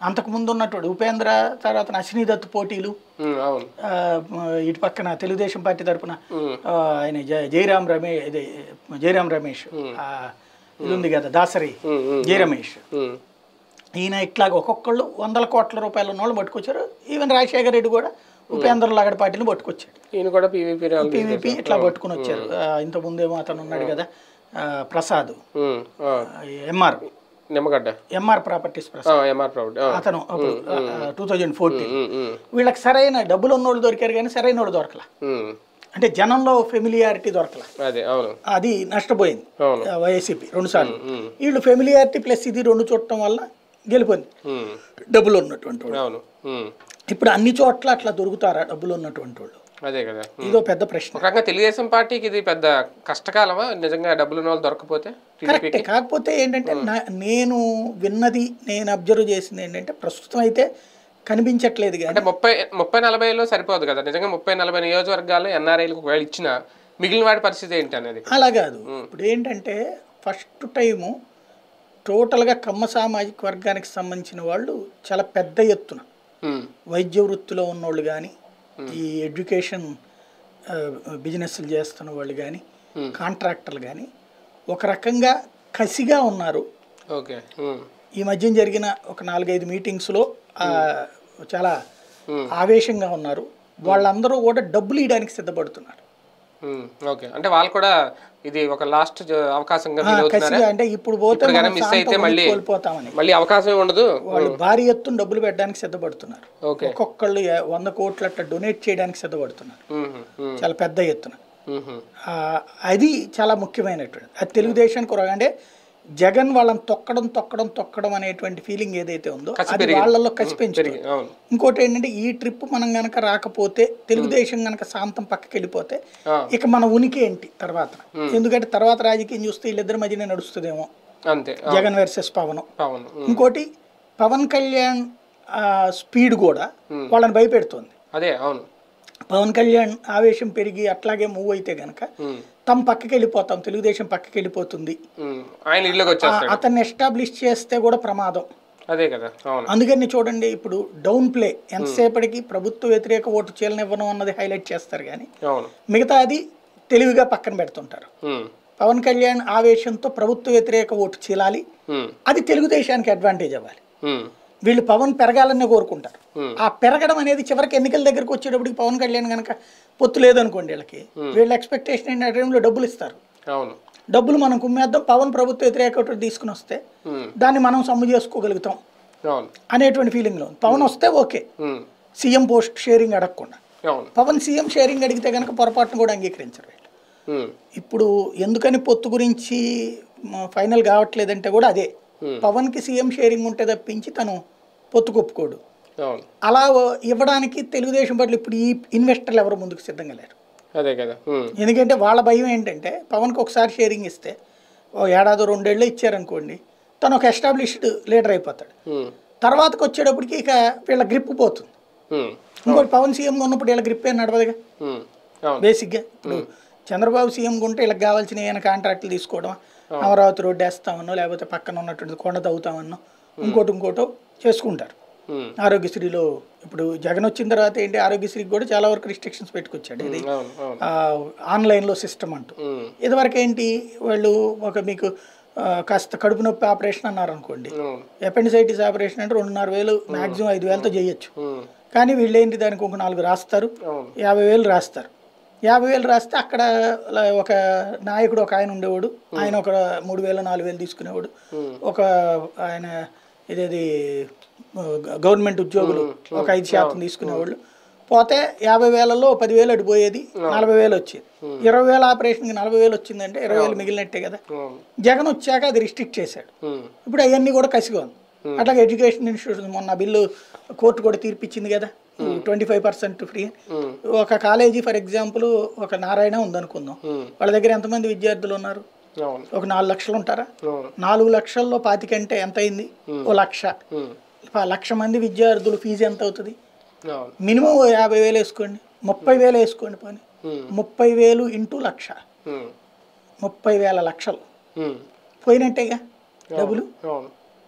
S2: అంతకుముందు ఉన్నటువంటి ఉపేంద్ర తర్వాత అశ్విని దత్ పోటీలు
S1: ఉమ్, అవును
S2: ఆ, ఇటు పక్కన తెలుగుదేశం పార్టీ తరపున
S1: ఉమ్,
S2: ఆ, ఆయన జ- జయరాం రమేష్ ఇది జయరాం రమేష్ ఆ, ఇది ఉంది కదా దాసరి
S1: ఉమ్, ఉమ్,
S2: జయ రమేష్
S1: ఉమ్,
S2: ఈయన ఇట్లాగ ఒక్కొక్కళ్ళు వందల కోట్ల రూపాయల ఉన్న వాళ్ళు పట్టుకొచ్చారు ఈవెన్ రాజశేఖర రెడ్డి కూడా ఉపేంద్ర లాగడ పార్టీని పట్టుకొచ్చాడు
S1: ఈయన కూడా పీవీపీ
S2: పీవీపీ ఇట్లా పట్టుకుని వచ్చారు ఆ, ఇంతకుముందేమో అతను ఉన్నాడు కదా ఆ, Prasad MR
S1: Nimmagadda
S2: MR properties Prasad
S1: MR property
S2: అతను టూ థౌజండ్ ఫోర్టీన్ వీళ్ళకి సరైన డబ్బులు ఉన్నోళ్ళు దొరికారు కానీ సరైన వాళ్ళు దొరకల అంటే జనంలో ఫెమిలియారిటీ దొరకల
S1: అదే అవును
S2: అది నష్టపోయింది
S1: అవును
S2: వైఎస్సీపీ రెండు సార్లు
S1: ఉమ్,
S2: వీళ్ళు ఫెమిలియారిటీ ప్లస్ ఇది రెండు చూడటం వల్ల గెలిపోయింది
S1: ఉమ్,
S2: డబ్బులు ఉన్నటువంటి వాళ్ళు
S1: అవును ఉమ్,
S2: ఇప్పుడు అన్ని చోట్ల అట్లా దొరుకుతారా డబ్బులు ఉన్నటువంటి వాళ్ళు
S1: అదే కదా ఉమ్.
S2: ఇదో పెద్ద ప్రశ్న
S1: ఒక రకంగా తెలుగుదేశం పార్టీకి ఇది పెద్ద కష్టకాలమా నిజంగా డబ్బులు ఉన్న వాళ్ళు దొరకపోతే
S2: కరెక్టే కాకపోతే ఏంటంటే నా- నేను విన్నది నేను అబ్జర్వ్ చేసింది ఏంటంటే ప్రస్తుతం అయితే కనిపించట్లేదు కానీ
S1: అంటే ముప్పై ముప్పై నలభైలో సరిపోదు కదా నిజంగా ముప్పై నలభై నియోజకవర్గాల్లో ఎన్ఆర్ఐలకు ఒకవేళ ఇచ్చిన మిగిలిన వాడి పరిస్థితి ఏంటి అనేది
S2: అలా కాదు ఇప్పుడు ఏంటంటే ఫస్ట్ టైము టోటల్గా కమ్మ సామాజిక వర్గానికి సంబంధించిన వాళ్ళు చాలా పెద్ద ఎత్తున
S1: ఉమ్,
S2: వైద్య వృత్తిలో ఉన్నోళ్ళు కానీ ఈ ఎడ్యుకేషన్ ఆ, బిజినెస్లు చేస్తున్న వాళ్ళు కానీ
S1: Hmm.
S2: కాంట్రాక్టర్లు కానీ ఒక రకంగా కసిగా ఉన్నారు
S1: ఓకే ఉమ్,
S2: ఈ మధ్య జరిగిన ఒక నాలుగైదు మీటింగ్స్లో ఆ, చాలా
S1: Hmm.
S2: ఆవేశంగా ఉన్నారు వాళ్ళందరూ కూడా డబ్బులు ఇవ్వడానికి సిద్ధపడుతున్నారు
S1: ఉమ్, ఓకే అంటే వాళ్ళు కూడా ఇది ఒక లాస్ట్ అవకాశంగా
S2: ఆ,
S1: ఫీల్ అవుతున్నారా
S2: కసిగా అంటే ఇప్పుడు పోతే
S1: ఇప్పుడు
S2: మనం
S1: కనుక మిస్
S2: శాంతం
S1: అయితే మళ్ళీ
S2: కోల్పోతామని
S1: మళ్ళీ అవకాశం ఉండదు
S2: వాళ్ళు భారీ ఎత్తున డబ్బులు పెట్టడానికి సిద్ధపడుతున్నారు
S1: ఓకే
S2: ఒక్కొక్కళ్ళు ఏ- వంద కోట్ల అట్లా డొనేట్ చేయడానికి సిద్ధపడుతున్నారు
S1: ఉమ్, ఉమ్,
S2: చాలా పెద్ద ఎత్తున
S1: ఉమ్,
S2: ఆ, అది చాలా ముఖ్యమైనటువంటి అది తెలుగుదేశానికి ఒక- అంటే జగన్ వాళ్ళని తొక్కడం తొక్కడం తొక్కడం అనేటువంటి ఫీలింగ్ ఏదైతే ఉందో అది వాళ్ళల్లో కసి పెంచుతుంది
S1: పెరిగి అవును
S2: ఇంకోటి ఏంటంటే ఈ ట్రిప్ మనం గనక రాకపోతే తెలుగుదేశం గనక శాంతం పక్కకి వెళ్ళిపోతే
S1: ఆ,
S2: ఇక మన ఉనికి ఏంటి తర్వాత ఎందుకంటే తర్వాత రాజకీయం చూస్తే వీళ్ళిద్దరి మధ్యనే నడుస్తుందేమో
S1: అంతే ఆ,
S2: జగన్ వర్సెస్ పవన్
S1: అవును ఉమ్,
S2: ఇంకోటి పవన్ కళ్యాణ్ ఆ, స్పీడ్ కూడా వాళ్ళని భయపెడుతుంది
S1: అదే అవును
S2: పవన్ కళ్యాణ్ ఆవేశం పెరిగి అట్లాగే మూవ్ అయితే గనక
S1: ఉమ్,
S2: తమ పక్కకి వెళ్ళిపోతాం తెలుగుదేశం పక్కకి వెళ్ళిపోతుంది
S1: ఉమ్, ఆయన ఇల్లుకి వచ్చేస్తాడు
S2: అతన్ని ఎస్టాబ్లిష్ చేస్తే కూడా ప్రమాదం
S1: అదే కదా అవును
S2: అందుకని చూడండి ఇప్పుడు డౌన్ ప్లే ఎంతసేపటికి ప్రభుత్వ వ్యతిరేక ఓటు చీలనివ్వను అన్నది హైలైట్ చేస్తారు కానీ
S1: అవును
S2: మిగతా అది తెలివిగా పక్కన పెడుతుంటారు
S1: ఉమ్,
S2: పవన్ కళ్యాణ్ ఆవేశంతో ప్రభుత్వ వ్యతిరేక ఓటు చీలాలి
S1: ఉమ్,
S2: అది తెలుగుదేశానికి అడ్వాంటేజ్ అవ్వాలి
S1: ఉమ్,
S2: వీళ్ళు పవన్ పెరగాలనే కోరుకుంటారు
S1: Hmm.
S2: ఆ పెరగడం అనేది చివరికి ఎన్నికల దగ్గరకు వచ్చేటప్పటికి పవన్ కళ్యాణ్ కనుక పొత్తు లేదనుకోండి వీళ్ళకి వీళ్ళ ఎక్స్పెక్టేషన్ ఏంటి ఆ టైంలో డబ్బులు ఇస్తారు
S1: అవును
S2: డబ్బులు మనం కుమ్మేద్దాం పవన్ ప్రభుత్వ వ్యతిరేక ఓటు తీసుకుని వస్తే
S1: ఉమ్,
S2: దాన్ని మనం సమ్ము చేసుకోగలుగుతాం
S1: అవును
S2: అనేటువంటి ఫీలింగ్లో ఉంది పవన్ వస్తే ఓకే
S1: ఉమ్,
S2: సీఎం పోస్ట్ షేరింగ్ అడగకుండా
S1: అవును
S2: పవన్ సీఎం షేరింగ్ అడిగితే కనుక పొరపాటును కూడా అంగీకరించరు వీళ్ళు
S1: ఉమ్,
S2: ఇప్పుడు ఎందుకని పొత్తు గురించి ఫైనల్ కావట్లేదంటే కూడా అదే
S1: Hmm.
S2: పవన్కి సీఎం షేరింగ్ ఉంటే తప్పించి తను పొత్తు కొప్పుకోడు
S1: అవును
S2: అలా ఇవ్వడానికి తెలుగుదేశం పట్ల ఇప్పుడు ఈ ఇన్వెస్టర్లు ఎవరు ముందుకు సిద్ధంగా లేరు
S1: అదే కదా ఉమ్,
S2: ఎందుకంటే వాళ్ళ భయం ఏంటంటే పవన్కి ఒకసారి షేరింగ్ ఇస్తే ఓ ఏడాది రెండేళ్ళు ఇచ్చారనుకోండి తను ఒక ఎస్టాబ్లిష్డ్ లీడర్ అయిపోతాడు
S1: ఉమ్,
S2: తర్వాతకి వచ్చేటప్పటికి ఇక వీళ్ళ గ్రిప్ పోతుంది
S1: ఉమ్,
S2: ఇంకోటి పవన్ సీఎంగా ఉన్నప్పుడు వీళ్ళ గ్రిప్ ఏం నడవదుగా
S1: ఉమ్, అవును
S2: బేసిక్గా ఇప్పుడు చంద్రబాబు సీఎంగా ఉంటే వీళ్ళకి కావాల్సిన ఏమైనా కాంట్రాక్టులు తీసుకోవడం అమరావతి రోడ్డు వేస్తామన్నో లేకపోతే పక్కన ఉన్నటువంటి కొండ తవ్వుతామన్నో ఇంకోటి ఇంకోటో చేసుకుంటారు
S1: ఉమ్,
S2: ఆరోగ్యశ్రీలో ఇప్పుడు జగన్ వచ్చిన తర్వాత ఏంటి ఆరోగ్యశ్రీకి కూడా చాలా వరకు రిస్ట్రిక్షన్స్ పెట్టుకొచ్చాడు ఇది
S1: అవును అవును
S2: ఆ, ఆన్లైన్లో సిస్టమ్ అంటూ
S1: ఉమ్,
S2: ఇదివరకు ఏంటి వాళ్ళు ఒక మీకు ఆ, కాస్త కడుపు నొప్పి ఆపరేషన్ అన్నారు అనుకోండి
S1: అవును
S2: ఎపెండిసైటిస్ ఆపరేషన్ అంటే రెండున్నర వేలు మాక్సిమం ఐదు వేలతో చేయొచ్చు
S1: ఉమ్,
S2: కానీ వీళ్ళు ఏంటి దానికి ఒక నాలుగు రాస్తారు
S1: అవును
S2: యాభై వేలు రాస్తారు యాభై వేలు రాస్తే అక్కడ ల- ఒక నాయకుడు ఒక ఆయన ఉండేవాడు ఆయన ఒక మూడు వేలు నాలుగు వేలు తీసుకునేవాడు
S1: ఉమ్,
S2: ఒక ఆయన ఇదేది ఆ, గవర్నమెంట్ ఉద్యోగులు ఒక ఐదు శాతం తీసుకునేవాళ్ళు పోతే యాభై వేలలో పదివేలు అడిపోయేది నలభై వేలు వచ్చేది ఇరవై వేల ఆపరేషన్కి నలభై వేలు వచ్చిందంటే ఇరవై వేలు మిగిలినట్టే కదా
S1: అవును
S2: జగన్ వచ్చాక అది రిస్ట్రిక్ట్ చేశాడు
S1: ఉమ్,
S2: ఇప్పుడు అవన్నీ కూడా కసిగా ఉంది అట్లాగే ఎడ్యుకేషన్ ఇన్స్టిట్యూషన్ మొన్న బిల్లు కోర్టు కూడా తీర్పిచ్చింది కదా ట్వంటీ ఫైవ్ పర్సెంట్ ఫ్రీ
S1: ఉమ్,
S2: ఒక కాలేజీ ఫర్ ఎగ్జాంపుల్ ఒక నారాయణ ఉందనుకుందాం
S1: ఉమ్,
S2: వాళ్ళ దగ్గర ఎంతమంది విద్యార్థులు ఉన్నారు
S1: అవును
S2: ఒక నాలుగు లక్షలు ఉంటారా
S1: అవును
S2: నాలుగు లక్షల్లో పాతికంటే ఎంత అయింది ఓ లక్ష
S1: ఉమ్,
S2: ఆ లక్ష మంది విద్యార్థులు ఫీజు ఎంత అవుతుంది
S1: అవును
S2: మినిమం ఓ యాభై వేలు వేసుకోండి ముప్పై వేలు వేసుకోండి పోనీ
S1: ఉమ్,
S2: ముప్పై వేలు ఇంటూ లక్ష
S1: ఉమ్,
S2: ముప్పై వేల లక్షలు
S1: ఉమ్,
S2: పోయినట్టేగా డబ్బులు
S1: అవును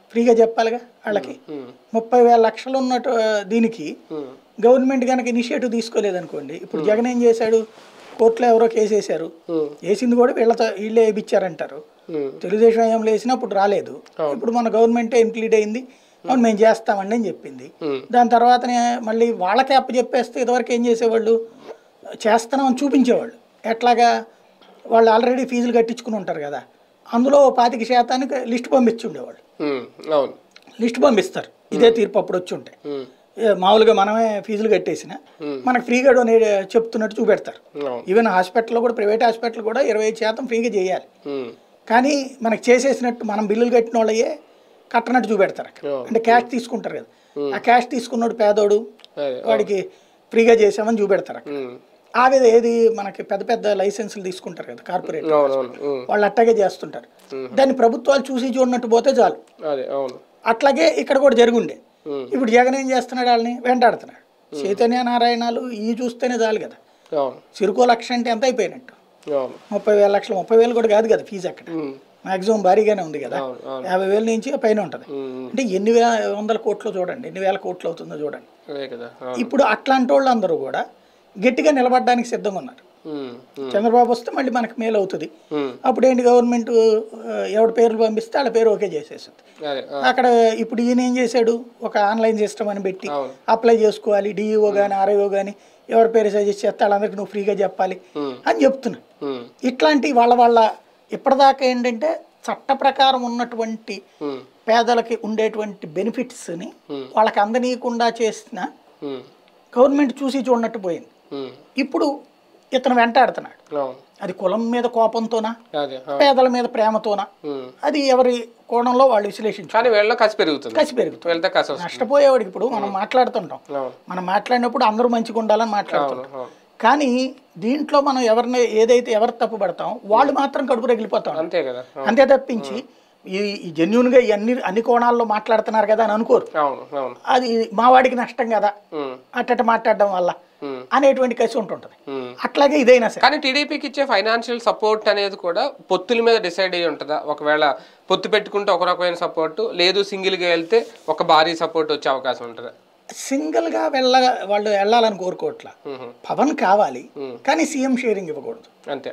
S2: ఫ్రీగా చెప్పాలిగా వాళ్ళకి
S1: ఉమ్,
S2: ముప్పై వేల లక్షలు ఉన్నట్టు ఆ, దీనికి
S1: ఉమ్,
S2: గవర్నమెంట్ కనుక ఇనిషియేటివ్ తీసుకోలేదనుకోండి ఇప్పుడు జగన్ ఏం చేశాడు కోర్టులో ఎవరో కేసు వేశారు
S1: ఉమ్,
S2: వేసింది కూడా వీళ్ళతో వీళ్ళే వేయించారంటారు
S1: ఉమ్,
S2: తెలుగుదేశం ఏం వేసినా అప్పుడు రాలేదు ఇప్పుడు మన గవర్నమెంటే ఇంక్లూడ్ అయింది అవును మేము చేస్తామండి అని చెప్పింది
S1: ఉమ్,
S2: దాని తర్వాతనే మళ్ళీ వాళ్ళకే అప్పు చెప్పేస్తే ఇదివరకు ఏం చేసేవాళ్ళు చేస్తున్నామని చూపించేవాళ్ళు ఎట్లాగా వాళ్ళు ఆల్రెడీ ఫీజులు కట్టించుకుని ఉంటారు కదా అందులో ఓ పాతిక శాతానికి లిస్ట్ పంపించి ఉండేవాళ్ళు
S1: ఉమ్, అవును
S2: లిస్ట్ పంపిస్తారు ఇదే తీర్పు అప్పుడు వచ్చి ఉంటాయి
S1: ఉమ్,
S2: ఏ, మామూలుగా మనమే ఫీజులు కట్టేసిన
S1: Hmm.
S2: మనకు ఫ్రీగా డొనేట్ చెప్తున్నట్టు చూపెడతారు
S1: అవును
S2: ఈవెన్ హాస్పిటల్లో కూడా ప్రైవేట్ హాస్పిటల్ కూడా ఇరవై ఐదు శాతం ఫ్రీగా చేయాలి
S1: ఉమ్,
S2: కానీ మనకు చేసేసినట్టు మనం బిల్లులు కట్టిన వాళ్ళయే కట్టనట్టు చూపెడతారు అక్కడ
S1: Yeah.
S2: అంటే క్యాష్ తీసుకుంటారు కదా ఆ క్యాష్ తీసుకున్నాడు పేదోడు
S1: అదే
S2: వాడికి ఫ్రీగా చేసామని చూపెడతారు అక్కడ
S1: ఉమ్,
S2: ఆ విధ ఏది మనకి పెద్ద పెద్ద లైసెన్సులు తీసుకుంటారు కదా కార్పొరేట్
S1: అవును అవును ఉమ్,
S2: వాళ్ళు అట్టాగే చేస్తుంటారు దాన్ని ప్రభుత్వాలు చూసి చూడనట్టు పోతే చాలు
S1: అదే అవును
S2: అట్లాగే ఇక్కడ కూడా జరుగుండే
S1: ఉమ్,
S2: ఇప్పుడు జగన్ ఏం చేస్తున్నాడు వాళ్ళని వెంటాడుతున్నాడు చైతన్య నారాయణాలు ఈ చూస్తేనే చాలు కదా
S1: అవును
S2: సిరుకో లక్ష అంటే ఎంత అయిపోయినట్టు
S1: అవును
S2: ముప్పై వేల లక్షలు ముప్పై వేలు కూడా కాదు కదా ఫీజు అక్కడ
S1: ఉమ్,
S2: మాక్సిమం భారీగానే ఉంది కదా
S1: అవును అవును
S2: యాభై వేల నుంచి పైన ఉంటుంది
S1: ఉమ్,
S2: అంటే ఎన్ని వేల వందల కోట్లు చూడండి ఎన్ని వేల కోట్లు అవుతుందో చూడండి
S1: అదే కదా అవును
S2: ఇప్పుడు అట్లాంటి వాళ్ళు అందరూ కూడా గట్టిగా నిలబడడానికి సిద్ధంగా ఉన్నారు
S1: ఉమ్, ఉమ్,
S2: చంద్రబాబు వస్తే మళ్ళీ మనకు మేలు అవుతుంది
S1: ఉమ్,
S2: అప్పుడు ఏంటి గవర్నమెంట్ ఎవరి పేర్లు పంపిస్తే వాళ్ళ పేరు ఓకే చేసేస్తుంది
S1: అదే ఆ,
S2: అక్కడ ఇప్పుడు ఈయన ఏం చేశాడు ఒక ఆన్లైన్ సిస్టమ్ అని పెట్టి
S1: అవును
S2: అప్లై చేసుకోవాలి డిఈఓ కానీ ఆర్ఐఓ కానీ ఎవరి పేరు సజెస్ట్ చేస్తే వాళ్ళందరికీ నువ్వు ఫ్రీగా చెప్పాలి
S1: ఉమ్,
S2: అని చెప్తున్నా
S1: ఉమ్,
S2: ఇట్లాంటి వాళ్ళ వాళ్ళ ఇప్పటిదాకా ఏంటంటే చట్ట ప్రకారం ఉన్నటువంటి
S1: ఉమ్,
S2: పేదలకి ఉండేటువంటి బెనిఫిట్స్ని
S1: Hmm.
S2: వాళ్ళకి అందనీయకుండా చేసిన
S1: ఉమ్,
S2: గవర్నమెంట్ చూసి చూడనట్టు పోయింది
S1: ఉమ్,
S2: ఇప్పుడు ఇతను వెంటాడుతున్నాడు
S1: అవును
S2: అది కులం మీద కోపంతోనా
S1: అదే ఆ,
S2: పేదల మీద ప్రేమతోనా
S1: ఉమ్.
S2: అది ఎవరి కోణంలో వాళ్ళు విశ్లేషించు
S1: కానీ వీళ్ళలో కసి పెరుగుతుంది
S2: కసి పెరుగుతుంది
S1: వెళ్తే కసి వస్తుంది
S2: నష్టపోయేవాడికి ఇప్పుడు మనం మాట్లాడుతుంటాం
S1: అవును
S2: మనం మాట్లాడినప్పుడు అందరూ మంచిగా ఉండాలని
S1: అవును
S2: మాట్లాడుతుంటాం
S1: అవును
S2: కానీ దీంట్లో మనం ఎవరిని ఏదైతే ఎవరు తప్పు పడతాం వాళ్ళు మాత్రం కడుపు రగిలిపోతాం
S1: అంతే కదా అవును
S2: అంతే తప్పించి ఈ ఈ జెన్యున్గా ఈ అన్ని అన్ని కోణాల్లో మాట్లాడుతున్నారు కదా అని అనుకోరు
S1: అవును అవును
S2: అది మా వాడికి నష్టం కదా
S1: ఉమ్,
S2: అట్టట మాట్లాడడం వల్ల
S1: ఉమ్,
S2: అనేటువంటి కసి ఉంటుంటుంది
S1: ఉమ్.
S2: అట్లాగే ఇదైనా సరే
S1: కానీ టీడీపీకి ఇచ్చే ఫైనాన్షియల్ సపోర్ట్ అనేది కూడా పొత్తుల మీద డిసైడ్ అయ్యి ఉంటుందా ఒకవేళ పొత్తు పెట్టుకుంటే ఒక రకమైన సపోర్ట్ లేదు సింగిల్గా వెళ్తే ఒక భారీ సపోర్ట్ వచ్చే అవకాశం ఉంటుందా
S2: సింగిల్గా వెళ్ళ వాళ్ళు వెళ్ళాలని కోరుకోవట్లా
S1: ఉహు,
S2: పవన్ కావాలి
S1: ఉమ్.
S2: కానీ సీఎం షేరింగ్ ఇవ్వకూడదు
S1: అంతే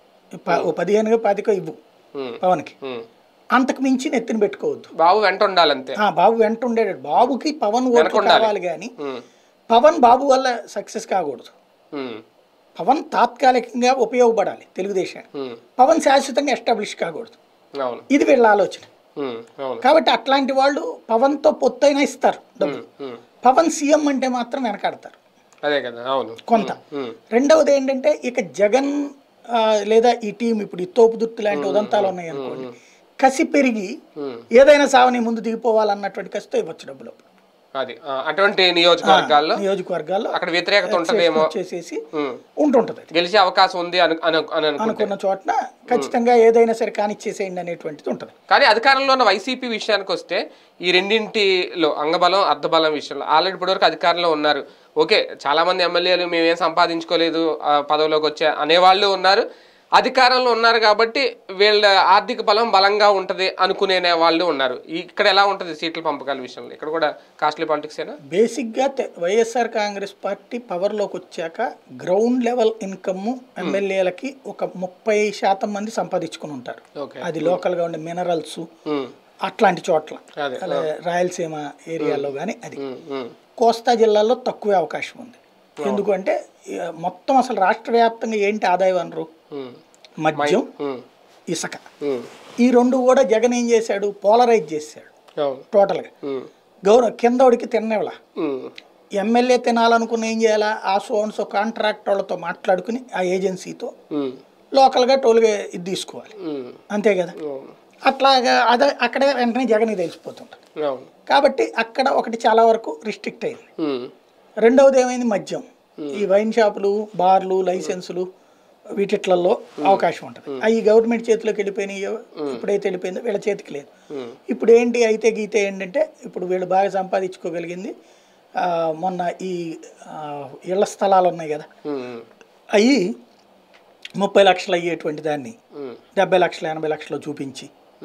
S2: ప- ఓ పదిహేనుగా పాతికో ఇవ్వు
S1: ఉమ్,
S2: పవన్కి
S1: ఉమ్.
S2: అంతకు మించి నెత్తిన పెట్టుకోవద్దు
S1: బాబు వెంట ఉండాలంతే
S2: ఆ బాబు వెంట ఉండేది బాబుకి పవన్ ఓట్లు
S1: వెనకుండాలి.
S2: కావాలి కానీ
S1: ఉమ్,
S2: పవన్ బాబు వల్ల సక్సెస్ కాకూడదు
S1: ఉమ్,
S2: పవన్ తాత్కాలికంగా ఉపయోగపడాలి తెలుగుదేశానికి
S1: ఉమ్.
S2: పవన్ శాశ్వతంగా ఎస్టాబ్లిష్ కాకూడదు
S1: అవును
S2: ఇది వీళ్ళ ఆలోచన
S1: ఉమ్, అవును
S2: కాబట్టి అట్లాంటి వాళ్ళు పవన్తో పొత్తైనా ఇస్తారు డబ్బు
S1: ఉమ్, ఉమ్.
S2: పవన్ సీఎం అంటే మాత్రం వెనకాడతారు
S1: అదే కదా అవును
S2: కొంత
S1: ఉమ్,
S2: రెండవది ఏంటంటే ఇక జగన్ ఆ, లేదా ఈ టీం ఇప్పుడు ఈ తోపుదుర్తి లాంటి ఉదంతాలు ఉన్నాయి అనుకోండి కసి పెరిగి
S1: ఉమ్.
S2: ఏదైనా సావని ముందు దిగిపోవాలన్నటువంటి కసితో ఇవ్వచ్చు డబ్బులు
S1: అది ఆ, అటువంటి నియోజకవర్గాల్లో
S2: నియోజకవర్గాల్లో
S1: అక్కడ వ్యతిరేకత ఉంటదేమో
S2: చేసేసి
S1: ఉమ్.
S2: ఉంటుంటుంది అది
S1: గెలిచే అవకాశం ఉంది అను అను అని అనుకుంటే
S2: అనుకున్న చోటన ఖచ్చితంగా ఏదైనా సరే కానిచ్చేసేయండి అనేటువంటిది ఉంటుంది
S1: కానీ అధికారంలో ఉన్న వైసీపీ విషయానికి వస్తే ఈ రెండింటిలో అంగబలం అర్ధబలం విషయంలో ఆల్రెడీ ఇప్పటివరకు అధికారంలో ఉన్నారు ఓకే చాలా మంది ఎమ్మెల్యేలు మేమేం సంపాదించుకోలేదు ఆ పదవిలోకి వచ్చే అనేవాళ్ళు ఉన్నారు అధికారంలో ఉన్నారు కాబట్టి వీళ్ళ ఆర్థిక బలం బలంగా ఉంటది అనుకునే వాళ్ళు ఉన్నారు ఇక్కడ ఎలా ఉంటది సీట్ల పంపకాల విషయంలో ఇక్కడ కూడా కాస్ట్లీ పాలిటిక్స్ ఏనా
S2: బేసిక్గా తె- వైఎస్ఆర్ కాంగ్రెస్ పార్టీ పవర్లోకి వచ్చాక గ్రౌండ్ లెవెల్ ఇన్కమ్ ఎమ్మెల్యేలకి ఒక ముప్పై శాతం మంది సంపాదించుకుని ఉంటారు
S1: ఓకే
S2: అది లోకల్గా ఉండే మినరల్స్
S1: ఉమ్,
S2: అట్లాంటి చోట్ల
S1: అదే
S2: అలా రాయలసీమ ఏరియాలో కానీ అది
S1: ఉమ్, ఉమ్,
S2: కోస్తా జిల్లాల్లో తక్కువే అవకాశం ఉంది ఎందుకంటే ఇక మొత్తం అసలు రాష్ట్ర వ్యాప్తంగా ఏంటి ఆదాయ వనరు
S1: ఉమ్,
S2: మద్యం
S1: ఉమ్,
S2: ఇసుక
S1: ఉమ్,
S2: ఈ రెండు కూడా జగన్ ఏం చేశాడు పోలరైజ్ చేశాడు
S1: అవును
S2: టోటల్గా
S1: ఉమ్,
S2: గౌరవ కిందోడికి తిన్నవలా
S1: ఉమ్,
S2: ఎమ్మెల్యే తినాలనుకున్న ఏం చేయాలా ఆ సోన్స్ కాంట్రాక్ట్ వాళ్ళతో మాట్లాడుకుని ఆ ఏజెన్సీతో
S1: ఉమ్,
S2: లోకల్గా టోల్గా ఇది తీసుకోవాలి
S1: ఉమ్,
S2: అంతే కదా
S1: అవును
S2: అట్లాగా అదే అక్కడే వెంటనే జగన్ తెలిసిపోతుంటుంది
S1: అవును
S2: కాబట్టి అక్కడ ఒకటి చాలా వరకు రిస్ట్రిక్ట్ అయింది
S1: ఉమ్,
S2: రెండవది ఏమైంది మద్యం ఈ వైన్ షాపులు బార్లు లైసెన్సులు వీటిట్లలో అవకాశం ఉంటుంది అవి గవర్నమెంట్ చేతిలోకి వెళ్ళిపోయినాయో ఇప్పుడైతే వెళ్ళిపోయిందో వీళ్ళ చేతికి లేదు
S1: ఉమ్,
S2: ఇప్పుడు ఏంటి అయితే గీతే ఏంటంటే ఇప్పుడు వీళ్ళు బాగా సంపాదించుకోగలిగింది ఆ, మొన్న ఈ ఆ, ఇళ్ల స్థలాలు ఉన్నాయి కదా
S1: ఉమ్,
S2: అవి ముప్పై లక్షలు అయ్యేటువంటి దాన్ని
S1: ఉమ్,
S2: డెబ్బై లక్షలు ఎనభై లక్షలు చూపించి
S1: ఉమ్,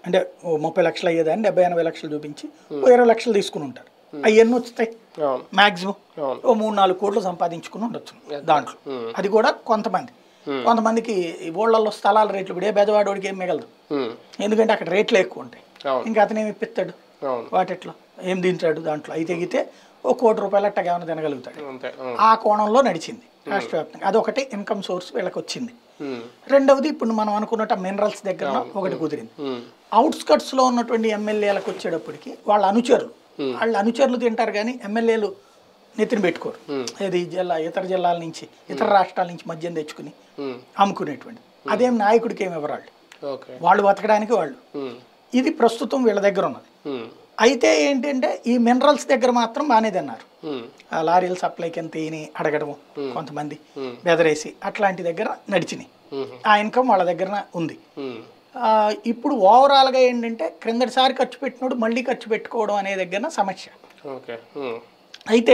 S2: అంటే ఓ ముప్పై లక్షలు అయ్యేదాన్ని డెబ్బై ఎనభై లక్షలు చూపించి ఓ ఇరవై లక్షలు తీసుకుని ఉంటారు అవన్నీ వస్తాయి
S1: అవును
S2: మాక్సిమం
S1: అవును
S2: ఓ మూడు నాలుగు కోట్లు సంపాదించుకుని ఉండొచ్చు దాంట్లో అది కూడా కొంతమంది కొంతమందికి ఈ ఊళ్ళల్లో స్థలాల రేట్లు ఇప్పుడు ఏ బెదవాడోడికి ఏం మిగలదు
S1: ఉమ్,
S2: ఎందుకంటే అక్కడ రేట్లు ఎక్కువ ఉంటాయి
S1: అవును
S2: ఇంకా అతనేమి ఇప్పిస్తాడు
S1: అవును
S2: వాటిట్లో ఏం తింటాడు దాంట్లో అయితే తెగితే ఓ కోటి రూపాయలు అట్టగా ఏమైనా తినగలుగుతాడు
S1: అంతే అవును
S2: ఆ కోణంలో నడిచింది రాష్ట్ర వ్యాప్తంగా అదొకటి ఇన్కమ్ సోర్స్ వీళ్ళకి వచ్చింది
S1: ఉమ్,
S2: రెండవది ఇప్పుడు మనం అనుకున్నట్టు మినరల్స్ దగ్గర ఒకటి కుదిరింది
S1: ఉమ్,
S2: అవుట్స్కట్స్ లో ఉన్నటువంటి ఎమ్మెల్యేలకు వచ్చేటప్పటికి వాళ్ళ అనుచరులు వాళ్ళ అనుచరులు తింటారు కానీ ఎమ్మెల్యేలు నెత్తిన పెట్టుకోరు ఏది జిల్లా ఇతర జిల్లాల నుంచి ఇతర రాష్ట్రాల నుంచి మద్యం తెచ్చుకుని
S1: ఉమ్,
S2: అమ్ముకునేటువంటి అదేం నాయకుడికి ఏమి ఇవ్వరాళ్ళు
S1: ఓకే
S2: వాళ్ళు బతకడానికి వాళ్ళు
S1: ఉమ్,
S2: ఇది ప్రస్తుతం వీళ్ళ దగ్గర ఉన్నది
S1: ఉమ్,
S2: అయితే ఏంటంటే ఈ మినరల్స్ దగ్గర మాత్రం బాగానే తిన్నారు
S1: ఉమ్,
S2: ఆ లారీల సప్లైకి ఎంత ఈని అడగడం కొంతమంది బెదరేసి అట్లాంటి దగ్గర నడిచినాయి
S1: ఉమ్,
S2: ఆ ఇన్కమ్ వాళ్ళ దగ్గర ఉంది
S1: ఉమ్,
S2: ఆ, ఇప్పుడు ఓవరాల్గా ఏంటంటే క్రిందటిసారి ఖర్చు పెట్టినోడు మళ్ళీ ఖర్చు పెట్టుకోవడం అనే దగ్గర సమస్య
S1: ఓకే ఉమ్,
S2: అయితే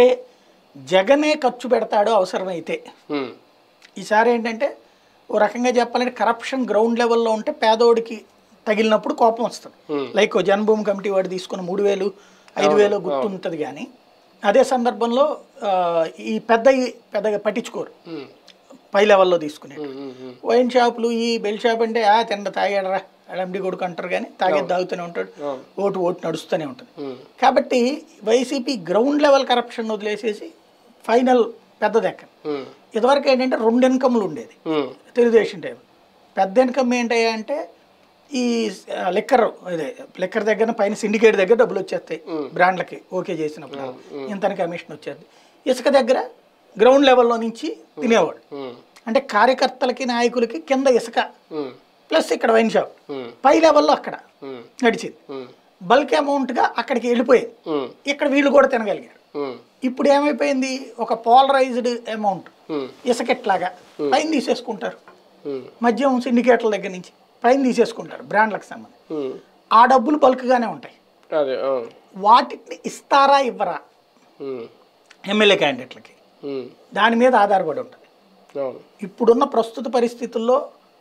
S2: జగనే ఖర్చు పెడతాడు అవసరమైతే
S1: ఉమ్,
S2: ఈసారి ఏంటంటే ఓ రకంగా చెప్పాలంటే కరప్షన్ గ్రౌండ్ లెవెల్లో ఉంటే పేదోడికి తగిలినప్పుడు కోపం వస్తుంది
S1: Hmm.
S2: లైక్ ఓ జన్మభూమి కమిటీ వాడు తీసుకున్న మూడు వేలు ఐదు వేలు గుర్తుంటుంది కానీ అదే సందర్భంలో ఆ, ఈ పెద్ద పెద్దగా పట్టించుకోరు
S1: ఉమ్,
S2: పై లెవెల్లో తీసుకునే
S1: ఉమ్, ఉమ్, ఉమ్,
S2: వైన్ షాపులు ఈ బెల్ షాప్ అంటే ఆ తిండ తాగాడరా ఎండి కొడుకు అంటారు కానీ తాగేది తాగుతూనే ఉంటాడు
S1: అవును.
S2: ఓటు ఓటు నడుస్తూనే ఉంటుంది
S1: ఉమ్,
S2: కాబట్టి వైసీపీ గ్రౌండ్ లెవెల్ కరప్షన్ వదిలేసేసి ఫైనల్ పెద్దదెక్క
S1: ఉమ్,
S2: ఇదివరకు ఏంటంటే రెండు ఇన్కమ్లు ఉండేది
S1: ఉమ్,
S2: తెలుగుదేశం టైం పెద్ద ఇన్కమ్ ఏంటయ్యా అంటే ఈ లిక్కర్ ఇదే లిక్కర్ దగ్గర పైన సిండికేట్ దగ్గర డబ్బులు వచ్చేస్తాయి బ్రాండ్లకి ఓకే చేసినప్పుడు ఇంతని కమిషన్ వచ్చేది ఇసుక దగ్గర గ్రౌండ్ లెవెల్లో నుంచి తినేవాడు
S1: ఉమ్,
S2: అంటే కార్యకర్తలకి నాయకులకి కింద ఇసుక
S1: ఉమ్,
S2: ప్లస్ ఇక్కడ వైన్ షాప్
S1: ఉమ్,
S2: పై లెవెల్లో అక్కడ
S1: ఉమ్,
S2: నడిచింది
S1: ఉమ్,
S2: బల్క్ అమౌంట్గా అక్కడికి వెళ్ళిపోయేది
S1: ఉమ్,
S2: ఇక్కడ వీళ్ళు కూడా తినగలిగారు
S1: ఉమ్,
S2: ఇప్పుడు ఏమైపోయింది ఒక పోలరైజ్డ్ అమౌంట్
S1: ఉమ్,
S2: ఇసుకెట్లాగా పైన తీసేసుకుంటారు
S1: ఉమ్,
S2: మద్యం సిండికేట్ల దగ్గర నుంచి పైన తీసేసుకుంటారు బ్రాండ్లకు సంబంధించి
S1: ఉమ్,
S2: ఆ డబ్బులు బల్క్గానే ఉంటాయి
S1: అదే అవును
S2: వాటిని ఇస్తారా ఇవ్వరా
S1: ఉమ్,
S2: ఎమ్మెల్యే క్యాండిడేట్లకి
S1: ఉమ్,
S2: దాని మీద ఆధారపడి ఉంటుంది
S1: అవును
S2: ఇప్పుడున్న ప్రస్తుత పరిస్థితుల్లో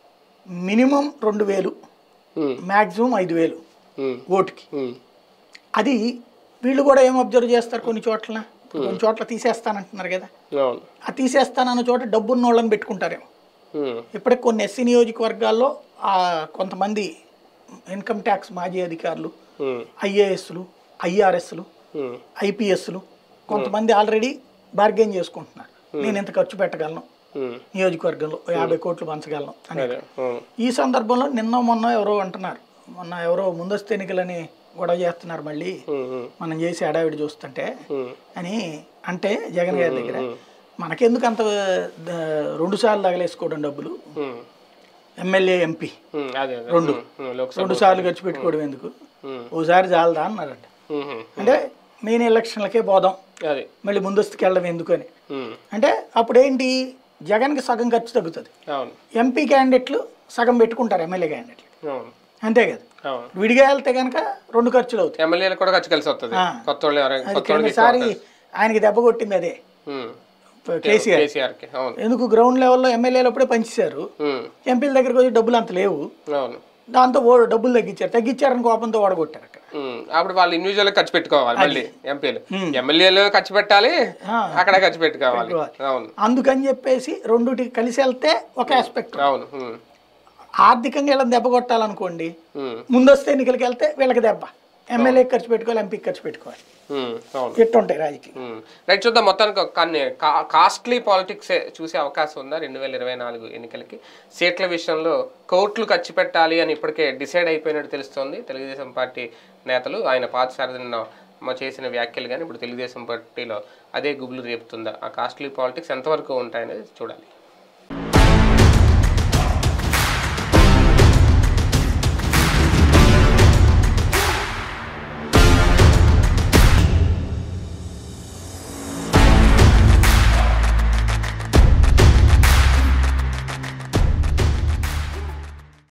S2: మినిమం రెండు వేలు
S1: ఉమ్,
S2: మ్యాక్సిమం ఐదు వేలు
S1: ఉమ్,
S2: ఓటుకి
S1: ఉమ్,
S2: అది వీళ్ళు కూడా ఏం అబ్జర్వ్ చేస్తారు కొన్ని చోట్ల ఇప్పుడు కొన్ని చోట్ల తీసేస్తానంటున్నారు కదా
S1: అవును
S2: ఆ తీసేస్తానన్న చోట డబ్బున్న వాళ్ళని పెట్టుకుంటారేమో
S1: ఉమ్,
S2: ఇప్పటికి కొన్ని ఎస్సీ నియోజకవర్గాల్లో ఆ కొంతమంది ఇన్కమ్ ట్యాక్స్ మాజీ అధికారులు
S1: ఉమ్,
S2: ఐఏఎస్లు ఐఆర్ఎస్లు
S1: ఉమ్,
S2: ఐపీఎస్లు కొంతమంది ఆల్రెడీ బార్గెన్ చేసుకుంటున్నారు నేను ఇంత ఖర్చు పెట్టగలను
S1: ఉమ్,
S2: నియోజకవర్గంలో ఓ యాభై కోట్లు పంచగలను అని
S1: అదే అవును
S2: ఈ సందర్భంలో నిన్న మొన్న ఎవరో అంటున్నారు మొన్న ఎవరో ముందస్తు ఎన్నికలని గొడవ చేస్తున్నారు మళ్ళీ
S1: ఉమ్, ఉమ్,
S2: మనం చేసి హడావిడి చూస్తుంటే
S1: ఉమ్,
S2: అని అంటే జగన్ గారి దగ్గర మనకెందుకు అంత ద- రెండు సార్లు తగలేసుకోవడం డబ్బులు
S1: ఉమ్,
S2: ఎమ్మెల్యే ఎంపీ
S1: ఉమ్, అదే అదే రెండు లోక్సభ
S2: రెండు సార్లు ఖర్చు పెట్టుకోవడం ఎందుకు
S1: ఉమ్,
S2: ఓసారి చాలదా అన్నారంట
S1: ఉమ్, ఉమ్,
S2: అంటే మెయిన్ ఎలక్షన్లకే పోదాం
S1: అదే
S2: మళ్ళీ ముందస్తుకు వెళ్ళడం ఎందుకు అని
S1: ఉమ్,
S2: అంటే అప్పుడేంటి జగన్కి సగం ఖర్చు తగ్గుతుంది
S1: అవును
S2: ఎంపీ క్యాండిడేట్లు సగం పెట్టుకుంటారు ఎమ్మెల్యే క్యాండిడేట్లు
S1: అవును
S2: అంతే కదా
S1: అవును
S2: విడిగా వెళ్తే కనుక రెండు ఖర్చులు అవుతాయి
S1: ఎమ్మెల్యేలకు కూడా ఖర్చు కలిసి వస్తుంది
S2: ఆ.
S1: కొత్త వాళ్ళు ఎవరైనా
S2: అది
S1: కొత్త వాళ్ళకి
S2: కిందసారి ఆయనకి దెబ్బ కొట్టింది అదే కేసీఆర్
S1: కేసీఆర్కి అవును
S2: ఎందుకు గ్రౌండ్ లెవెల్లో ఎమ్మెల్యేలు అప్పుడే పంచేశారు
S1: ఉమ్,
S2: ఎంపీల దగ్గరికి వచ్చి డబ్బులు అంత లేవు
S1: అవును
S2: దాంతో ఓ డబ్బులు తగ్గించారు తగ్గించారని కోపంతో ఓడగొట్టారు అక్కడ
S1: ఉమ్, అప్పుడు వాళ్ళు ఇండివిజువల్ ఖర్చు పెట్టుకోవాలి మళ్ళీ ఎంపీలు ఎమ్మెల్యేలు ఖర్చు పెట్టాలి
S2: ఆ.
S1: అక్కడ ఖర్చు పెట్టుకోవాలి
S2: పెట్టుకోవాలి.
S1: అవును
S2: అందుకని చెప్పేసి రెండుటి కలిసి వెళ్తే ఒక ఆస్పెక్ట్
S1: అవును ఉమ్,
S2: ఆర్థికంగా వీళ్ళని దెబ్బ కొట్టాలనుకోండి
S1: ఉమ్,
S2: ముందొస్తే ఎన్నికలకి వెళ్తే వీళ్ళకి దెబ్బ ఎమ్మెల్యేకి ఖర్చు పెట్టుకోవాలి ఎంపీకి ఖర్చు పెట్టుకోవాలి
S1: ఉమ్, అవును
S2: ఎట్టుంటాయి రాజకీయం
S1: ఉమ్. రైట్ చూద్దాం మొత్తానికి ఒక కానీ కా- కాస్ట్లీ పాలిటిక్స్ చూసే అవకాశం ఉందా రెండు వేల ఇరవై నాలుగు ఎన్నికలకి సీట్ల విషయంలో కోట్లు ఖర్చు పెట్టాలి అని ఇప్పటికే డిసైడ్ అయిపోయినట్టు తెలుస్తోంది తెలుగుదేశం పార్టీ నేతలు ఆయన పాదసారథి నిన్న మ- చేసిన వ్యాఖ్యలు కానీ ఇప్పుడు తెలుగుదేశం పార్టీలో అదే గుబులు రేపుతుందా ఆ కాస్ట్లీ పాలిటిక్స్ ఎంతవరకు ఉంటాయనేది చూడాలి